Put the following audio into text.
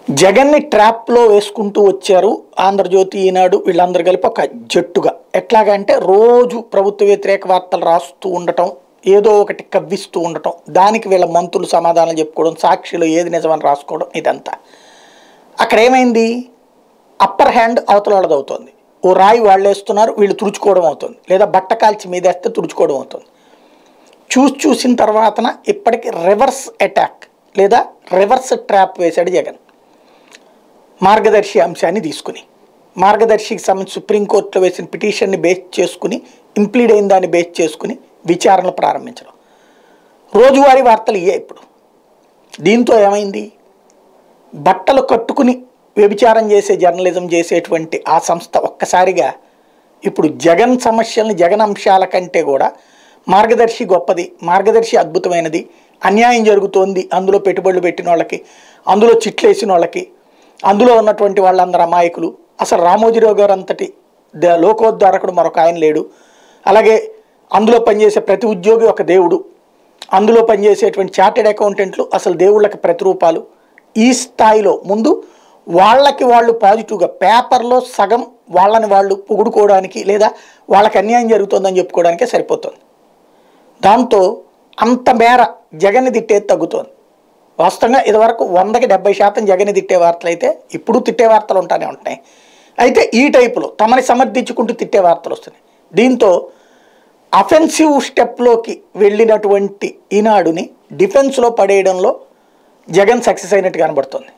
జగన్ని ట్రాప్లో వేసుకుంటూ వచ్చారు ఆంధ్రజ్యోతి ఈనాడు వీళ్ళందరూ కలిపి ఒక జట్టుగా ఎట్లాగంటే రోజు ప్రభుత్వ వ్యతిరేక వార్తలు రాస్తూ ఉండటం ఏదో ఒకటి కవ్విస్తూ ఉండటం దానికి వీళ్ళ మంత్రులు సమాధానం చెప్పుకోవడం సాక్షిలో ఏది నిజమని రాసుకోవడం ఇదంతా అక్కడ ఏమైంది అప్పర్ హ్యాండ్ అవతల వాళ్ళది అవుతుంది ఓ రాయి వాళ్ళు వేస్తున్నారు వీళ్ళు తుడుచుకోవడం అవుతుంది లేదా బట్ట కాల్చి మీదేస్తే తుడుచుకోవడం అవుతుంది చూసి చూసిన తర్వాతన ఇప్పటికి రివర్స్ అటాక్ లేదా రివర్స్ ట్రాప్ వేశాడు జగన్ మార్గదర్శి అంశాన్ని తీసుకుని మార్గదర్శికి సంబంధించి సుప్రీంకోర్టులో వేసిన పిటిషన్ని బేస్ చేసుకుని ఇంప్లీడ్ అయిన దాన్ని బేస్ చేసుకుని విచారణలు ప్రారంభించడం రోజువారీ వార్తలు ఇయ్యే ఇప్పుడు దీంతో ఏమైంది బట్టలు కట్టుకుని వ్యభిచారం చేసే జర్నలిజం చేసేటువంటి ఆ సంస్థ ఒక్కసారిగా ఇప్పుడు జగన్ సమస్యల్ని జగన్ అంశాల కంటే కూడా మార్గదర్శి గొప్పది మార్గదర్శి అద్భుతమైనది అన్యాయం జరుగుతోంది అందులో పెట్టుబడులు పెట్టిన వాళ్ళకి అందులో చిట్లేసిన వాళ్ళకి అందులో ఉన్నటువంటి వాళ్ళందరూ అమాయకులు అసలు రామోజీరావు గారు అంతటి ద- లోకోద్ధారకుడు మరొక ఆయన లేడు అలాగే అందులో పనిచేసే ప్రతి ఉద్యోగి ఒక దేవుడు అందులో పనిచేసేటువంటి చార్టెడ్ అకౌంటెంట్లు అసలు దేవుళ్ళకి ప్రతిరూపాలు ఈ స్థాయిలో ముందు వాళ్ళకి వాళ్ళు పాజిటివ్గా పేపర్లో సగం వాళ్ళని వాళ్ళు పొగుడుకోవడానికి లేదా వాళ్ళకి అన్యాయం జరుగుతుందని చెప్పుకోవడానికే సరిపోతుంది దాంతో అంత మేర జగన్ని తిట్టేది తగ్గుతోంది వాస్తవంగా ఇదివరకు వందకి డెబ్బై శాతం జగన్ని తిట్టే వార్తలు అయితే ఇప్పుడు తిట్టే వార్తలు ఉంటానే ఉంటున్నాయి అయితే ఈ టైపులో తమని సమర్థించుకుంటూ తిట్టే వార్తలు వస్తున్నాయి దీంతో అఫెన్సివ్ స్టెప్లోకి వెళ్ళినటువంటి ఈనాడుని డిఫెన్స్లో పడేయడంలో జగన్ సక్సెస్ అయినట్టు కనబడుతుంది